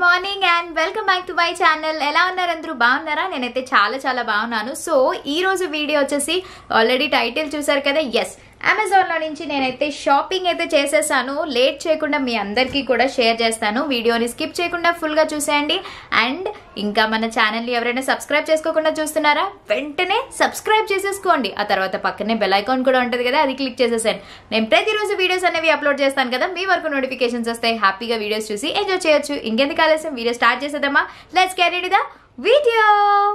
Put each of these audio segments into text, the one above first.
morning and welcome back to my channel ఎలా ఉన్నారు అందరూ బాగున్నారా నేనైతే చాలా చాలా బాగున్నాను సో ఈ రోజు వీడియో వచ్చేసి ఆల్రెడీ టైటిల్ చూసారు కదా ఎస్ అమెజాన్లో నుంచి నేనైతే షాపింగ్ అయితే చేసేసాను లేట్ చేయకుండా మీ అందరికీ కూడా షేర్ చేస్తాను వీడియోని స్కిప్ చేయకుండా ఫుల్గా చూసేయండి అండ్ ఇంకా మన ఛానల్ని ఎవరైనా సబ్స్క్రైబ్ చేసుకోకుండా చూస్తున్నారా వెంటనే సబ్స్క్రైబ్ చేసేసుకోండి ఆ తర్వాత పక్కనే బెల్ ఐకాన్ కూడా ఉంటుంది కదా అది క్లిక్ చేసేసాను నేను ప్రతిరోజు వీడియోస్ అనేవి అప్లోడ్ చేస్తాను కదా మీ వరకు నోటిఫికేషన్స్ వస్తాయి హ్యాపీగా వీడియోస్ చూసి ఎంజాయ్ చేయొచ్చు ఇంకెందుకు ఆలస్యం వీడియో స్టార్ట్ చేసేద్దామా లెట్స్ క్యారీ ద వీడియో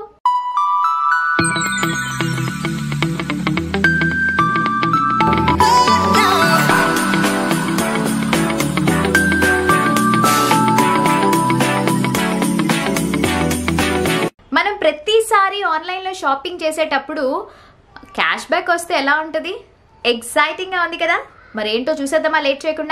మనం ప్రతిసారి ఆన్లైన్లో షాపింగ్ చేసేటప్పుడు క్యాష్ బ్యాక్ వస్తే ఎలా ఉంటుంది ఎగ్జైటింగ్గా ఉంది కదా మరేంటో చూసేద్దామా లేట్ చేయకుండా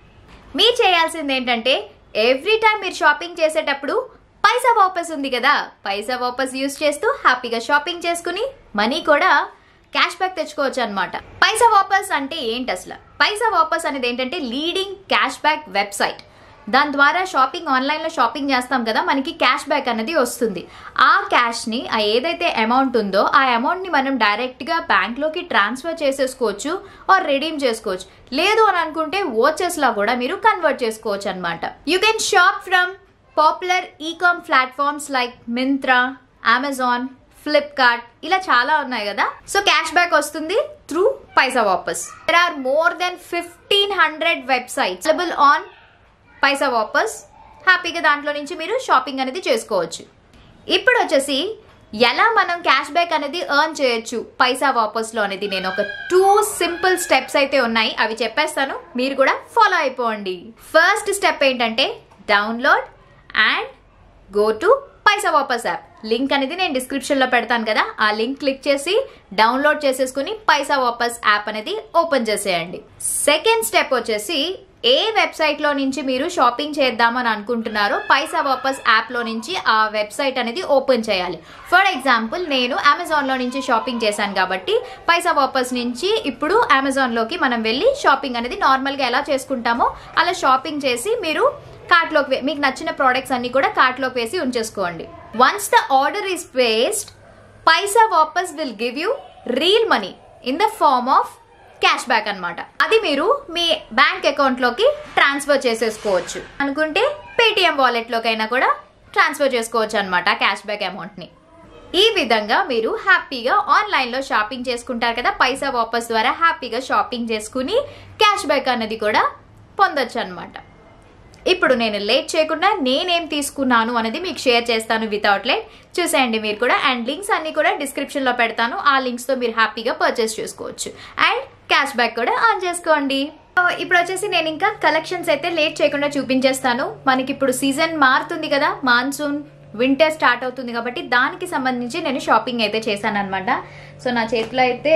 మీరు చేయాల్సింది ఏంటంటే ఎవ్రీ టైం మీరు షాపింగ్ చేసేటప్పుడు పైసా వాపస్ ఉంది కదా పైసా వాపస్ యూస్ చేస్తూ హ్యాపీగా షాపింగ్ చేసుకుని మనీ కూడా క్యాష్ బ్యాక్ తెచ్చుకోవచ్చు అనమాట పైసా వాపస్ అంటే ఏంటి అసలు పైసా వాపస్ అనేది ఏంటంటే లీడింగ్ క్యాష్ బ్యాక్ వెబ్సైట్ దాని ద్వారా షాపింగ్ ఆన్లైన్లో షాపింగ్ చేస్తాం కదా మనకి క్యాష్ బ్యాక్ అనేది వస్తుంది ఆ క్యాష్ని ఆ ఏదైతే అమౌంట్ ఉందో ఆ అమౌంట్ని మనం డైరెక్ట్గా బ్యాంక్లోకి ట్రాన్స్ఫర్ చేసేసుకోవచ్చు ఆర్ రెడీమ్ చేసుకోవచ్చు లేదు అని అనుకుంటే ఓచెస్లా కూడా మీరు కన్వర్ట్ చేసుకోవచ్చు అనమాట you can shop from popular ecom platforms like Myntra Amazon Flipkart ఇలా చాలా ఉన్నాయి కదా సో క్యాష్ బ్యాక్ వస్తుంది through Paisa Vapas there are more than fifteen hundred websites available on Paisa Vapas హ్యాపీగా దాంట్లో నుంచి మీరు షాపింగ్ అనేది చేసుకోవచ్చు ఇప్పుడు వచ్చేసి ఎలా మనం క్యాష్ బ్యాక్ అనేది ఎర్న్ చేయొచ్చు పైసా వాపస్లో అనేది నేను ఒక టూ సింపుల్ స్టెప్స్ అయితే ఉన్నాయి అవి చెప్పేస్తాను మీరు కూడా ఫాలో అయిపోండి ఫస్ట్ స్టెప్ ఏంటంటే download and go to Paisa Vapas app link అనేది నేను డిస్క్రిప్షన్లో పెడతాను కదా ఆ లింక్ క్లిక్ చేసి డౌన్లోడ్ చేసేసుకుని పైసా వాపస్ యాప్ అనేది ఓపెన్ చేసేయండి సెకండ్ స్టెప్ వచ్చేసి ఏ వెబ్సైట్లో నుంచి మీరు షాపింగ్ చేద్దామని అనుకుంటున్నారో పైసా వాపస్ యాప్లో నుంచి ఆ వెబ్సైట్ అనేది ఓపెన్ చేయాలి ఫర్ ఎగ్జాంపుల్ నేను అమెజాన్లో నుంచి షాపింగ్ చేశాను కాబట్టి పైసా వాపస్ నుంచి ఇప్పుడు అమెజాన్లోకి మనం వెళ్ళి షాపింగ్ అనేది నార్మల్గా ఎలా చేసుకుంటామో అలా షాపింగ్ చేసి మీరు కార్ట్లోకి వే- మీకు నచ్చిన ప్రోడక్ట్స్ అన్ని కూడా కార్ట్లోకి వేసి ఉంచేసుకోండి once the order is placed Paisa Vapas will give you real money in the form of cash back అన్నమాట అది మీరు మీ బ్యాంక్ అకౌంట్లోకి ట్రాన్స్ఫర్ చేసేసుకోవచ్చు అనుకుంటే పేటిఎం వాలెట్లోకైనా కూడా ట్రాన్స్ఫర్ చేసుకోవచ్చు అనమాట క్యాష్ బ్యాక్ అమౌంట్ని ఈ విధంగా మీరు హ్యాపీగా ఆన్లైన్లో షాపింగ్ చేసుకుంటారు కదా పైసా వాపస్ ద్వారా హ్యాపీగా షాపింగ్ చేసుకుని క్యాష్ బ్యాక్ అన్నది కూడా పొందొచ్చు అనమాట ఇప్పుడు నేను లేట్ చేయకుండా నేనేం తీసుకున్నాను అనేది మీకు షేర్ చేస్తాను వితౌట్ లేట్ చూసేయండి మీరు కూడా అండ్ లింక్స్ అన్ని కూడా డిస్క్రిప్షన్లో పెడతాను ఆ లింక్స్తో మీరు హ్యాపీగా పర్చేస్ చేసుకోవచ్చు అండ్ క్యాష్ బ్యాక్ కూడా ఆన్ చేసుకోండి సో ఇప్పుడు వచ్చేసి నేను ఇంకా కలెక్షన్స్ అయితే లేట్ చేయకుండా చూపించేస్తాను మనకి ఇప్పుడు సీజన్ మారుతుంది కదా మాన్సూన్ వింటర్ స్టార్ట్ అవుతుంది కాబట్టి దానికి సంబంధించి నేను షాపింగ్ అయితే చేశాను అనమాట సో నా చేతిలో అయితే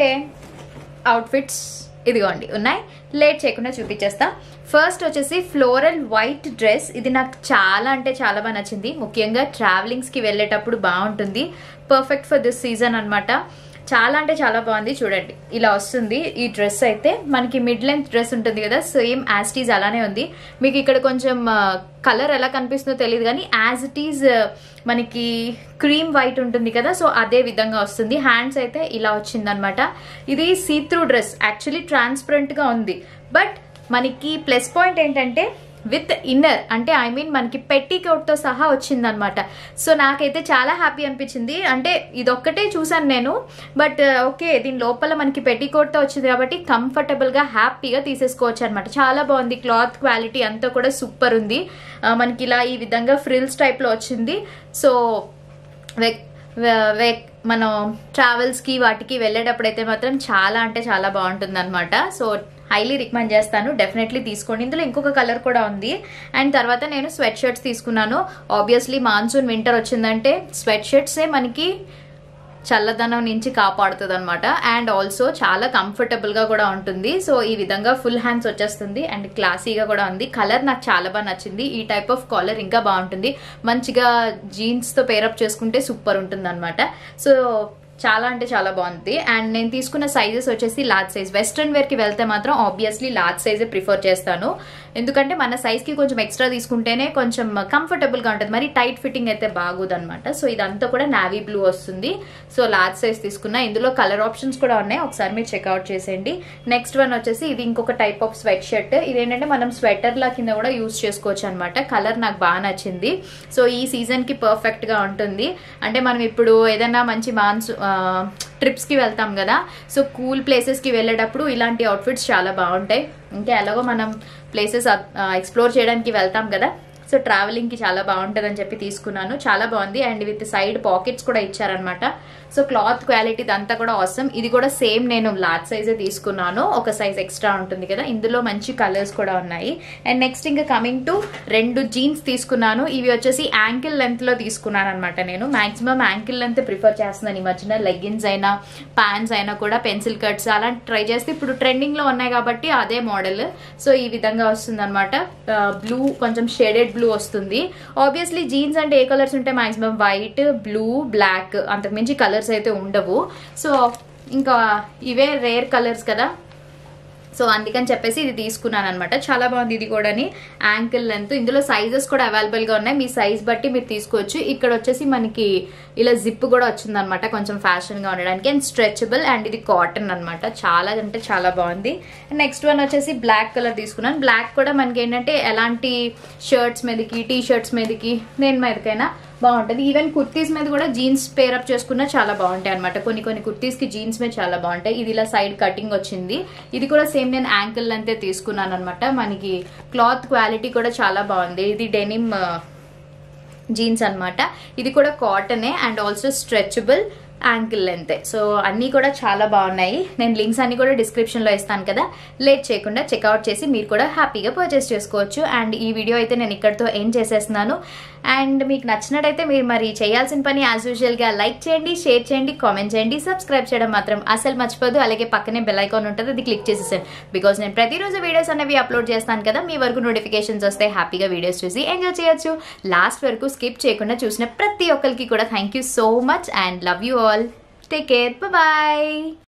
అవుట్ఫిట్స్ ఇదిగోండి ఉన్నాయి లేట్ చేయకుండా చూపించేస్తా ఫస్ట్ వచ్చేసి ఫ్లోరల్ వైట్ డ్రెస్ ఇది నాకు చాలా అంటే చాలా బాగా నచ్చింది ముఖ్యంగా ట్రావెలింగ్స్కి వెళ్ళేటప్పుడు బాగుంటుంది పర్ఫెక్ట్ ఫర్ దిస్ సీజన్ అన్నమాట చాలా అంటే చాలా బాగుంది చూడండి ఇలా వస్తుంది ఈ డ్రెస్ అయితే మనకి మిడ్ లెంత్ డ్రెస్ ఉంటుంది కదా సేమ్ యాజ్ ఈజ్ అలానే ఉంది మీకు ఇక్కడ కొంచెం కలర్ ఎలా కనిపిస్తుందో తెలియదు కానీ యాజ్ ఇట్ ఈజ్ మనకి క్రీమ్ వైట్ ఉంటుంది కదా సో అదే విధంగా వస్తుంది హ్యాండ్స్ అయితే ఇలా వచ్చిందనమాట ఇది సీ త్రూ డ్రెస్ యాక్చువల్లీ ట్రాన్స్పరెంట్గా ఉంది బట్ మనకి ప్లస్ పాయింట్ ఏంటంటే విత్ ఇన్నర్ అంటే ఐ మీన్ మనకి పెట్టి తో సహా వచ్చిందనమాట సో నాకైతే చాలా హ్యాపీ అనిపించింది అంటే ఇదొక్కటే చూసాను నేను బట్ ఓకే దీని లోపల మనకి పెట్టి తో వచ్చింది కాబట్టి కంఫర్టబుల్గా హ్యాపీగా తీసేసుకోవచ్చు అనమాట చాలా బాగుంది క్లాత్ క్వాలిటీ అంతా కూడా సూపర్ ఉంది ఆ, మనకి ఇలా ఈ విధంగా ఫ్రిల్స్ టైప్లో వచ్చింది సో వెక్ వె- వెక్ మనం ట్రావెల్స్కి వాటికి వెళ్ళేటప్పుడు అయితే మాత్రం చాలా అంటే చాలా బాగుంటుంది అనమాట సో హైలీ రికమెండ్ చేస్తాను డెఫినెట్లీ తీసుకోండి ఇందులో ఇంకొక కలర్ కూడా ఉంది అండ్ తర్వాత నేను స్వెట్ షర్ట్స్ తీసుకున్నాను ఆబ్వియస్లీ మాన్సూన్ వింటర్ వచ్చిందంటే స్వెట్ షర్ట్సే మనకి చల్లదనం నుంచి కాపాడుతుంది అనమాట అండ్ ఆల్సో చాలా కంఫర్టబుల్గా కూడా ఉంటుంది సో ఈ విధంగా ఫుల్ హ్యాండ్స్ వచ్చేస్తుంది అండ్ క్లాసీగా కూడా ఉంది కలర్ నాకు చాలా బాగా నచ్చింది ఈ టైప్ ఆఫ్ కాలర్ ఇంకా బాగుంటుంది మంచిగా జీన్స్తో పేరప్ చేసుకుంటే సూపర్ ఉంటుంది అనమాట సో చాలా అంటే చాలా బాగుంది అండ్ నేను తీసుకున్న సైజెస్ వచ్చేసి లార్జ్ సైజ్ వెస్ట్రన్ వేర్కి వెళ్తే మాత్రం ఆబ్వియస్లీ లార్జ్ సైజే ప్రిఫర్ చేస్తాను ఎందుకంటే మన సైజ్కి కొంచెం ఎక్స్ట్రా తీసుకుంటేనే కొంచెం కంఫర్టబుల్గా ఉంటుంది మరి టైట్ ఫిట్టింగ్ అయితే బాగోదు అనమాట సో ఇదంతా కూడా నావీ బ్లూ వస్తుంది సో లార్జ్ సైజ్ తీసుకున్నా ఇందులో కలర్ ఆప్షన్స్ కూడా ఉన్నాయి ఒకసారి మీరు చెక్అవుట్ చేసేయండి నెక్స్ట్ వన్ వచ్చేసి ఇది ఇంకొక టైప్ ఆఫ్ స్వెట్ షర్ట్ ఇదేంటంటే మనం స్వెటర్ లా కింద కూడా యూస్ చేసుకోవచ్చు అనమాట కలర్ నాకు బాగా నచ్చింది సో ఈ సీజన్ కి పర్ఫెక్ట్ గా ఉంటుంది అంటే మనం ఇప్పుడు ఏదైనా మంచి మాన్సూ ట్రిప్స్ కి వెళ్తాం కదా సో కూల్ ప్లేసెస్ కి వెళ్ళేటప్పుడు ఇలాంటి అవుట్ఫిట్స్ చాలా బాగుంటాయి ఇంకా ఎలాగో మనం ప్లేసెస్ ఎక్స్ప్లోర్ చేయడానికి వెళ్తాం కదా సో ట్రావెలింగ్ కి చాలా బాగుంటుంది అని చెప్పి తీసుకున్నాను చాలా బాగుంది అండ్ విత్ సైడ్ పాకెట్స్ కూడా ఇచ్చారనమాట సో క్లాత్ క్వాలిటీ అంతా కూడా అవసరం ఇది కూడా సేమ్ నేను లార్జ్ సైజే తీసుకున్నాను ఒక సైజ్ ఎక్స్ట్రా ఉంటుంది కదా ఇందులో మంచి కలర్స్ కూడా ఉన్నాయి అండ్ నెక్స్ట్ ఇంకా కమింగ్ టు రెండు జీన్స్ తీసుకున్నాను ఇవి వచ్చేసి యాంకిల్ లెంత్ లో తీసుకున్నాను అనమాట నేను మాక్సిమం యాంకిల్ లెంత్ ప్రిఫర్ చేస్తున్నాను ఈ మధ్యన లెగ్గిన్స్ అయినా ప్యాంట్స్ అయినా కూడా పెన్సిల్ కట్స్ అలాంటి ట్రై చేస్తే ఇప్పుడు ట్రెండింగ్ లో ఉన్నాయి కాబట్టి అదే మోడల్ సో ఈ విధంగా వస్తుంది అనమాట బ్లూ కొంచెం షేడెడ్ బ్లూ వస్తుంది ఆబ్వియస్లీ జీన్స్ అంటే ఏ కలర్స్ ఉంటాయి మాక్సిమం వైట్ బ్లూ బ్లాక్ అంతకుమించి కలర్స్ అయితే ఉండవు సో ఇంకా ఇవే రేర్ కలర్స్ కదా సో అందుకని చెప్పేసి ఇది తీసుకున్నాను అనమాట చాలా బాగుంది ఇది కూడాని యాంకిల్ లెంత్ ఇందులో సైజెస్ కూడా అవైలబుల్ గా ఉన్నాయి మీ సైజ్ బట్టి మీరు తీసుకోవచ్చు ఇక్కడ వచ్చేసి మనకి ఇలా జిప్ కూడా వచ్చిందనమాట కొంచెం ఫ్యాషన్ గా ఉండడానికి అండ్ స్ట్రెచబుల్ అండ్ ఇది కాటన్ అనమాట చాలా అంటే చాలా బాగుంది నెక్స్ట్ వన్ వచ్చేసి బ్లాక్ కలర్ తీసుకున్నాను బ్లాక్ కూడా మనకి ఏంటంటే ఎలాంటి షర్ట్స్ మీదకి టీ షర్ట్స్ మీదకి నేను మీదకైనా బాగుంటుంది ఈవెన్ కుర్తీస్ మీద కూడా జీన్స్ పేరప్ చేసుకున్నా చాలా బాగుంటాయి అనమాట కొన్ని కొన్ని కుర్తీస్ కి జీన్స్ మీద చాలా బాగుంటాయి ఇది ఇలా సైడ్ కటింగ్ వచ్చింది ఇది కూడా సేమ్ నేను యాంకిల్ అంతే తీసుకున్నాను అనమాట మనకి క్లాత్ క్వాలిటీ కూడా చాలా బాగుంది ఇది డెనిమ్ జీన్స్ అనమాట ఇది కూడా కాటనే and also stretchable ankle length so అన్నీ కూడా చాలా బాగున్నాయి నేను లింక్స్ అన్ని కూడా డిస్క్రిప్షన్లో ఇస్తాను కదా లేట్ చేయకుండా చెక్అవుట్ చేసి మీరు కూడా హ్యాపీగా పర్చేస్ చేసుకోవచ్చు అండ్ ఈ వీడియో అయితే నేను ఇక్కడితో ఏం చేసేస్తున్నాను అండ్ మీకు నచ్చినట్టయితే మీరు మరి చేయాల్సిన పని యాజ్ యూజువల్గా లైక్ చేయండి షేర్ చేయండి కామెంట్ చేయండి సబ్స్క్రైబ్ చేయడం మాత్రం అసలు మర్చిపోదు అలాగే పక్కనే బెల్ ఐకాన్ ఉంటుంది అది క్లిక్ చేసేసాను బికాజ్ నేను ప్రతిరోజు వీడియోస్ అనేవి అప్లోడ్ చేస్తాను కదా మీ వరకు నోటిఫికేషన్స్ వస్తే హ్యాపీగా వీడియోస్ చూసి ఎంజాయ్ చేయొచ్చు లాస్ట్ వరకు స్కిప్ చేయకుండా చూసిన ప్రతి ఒక్కరికి కూడా thank you so much and love you all take care bye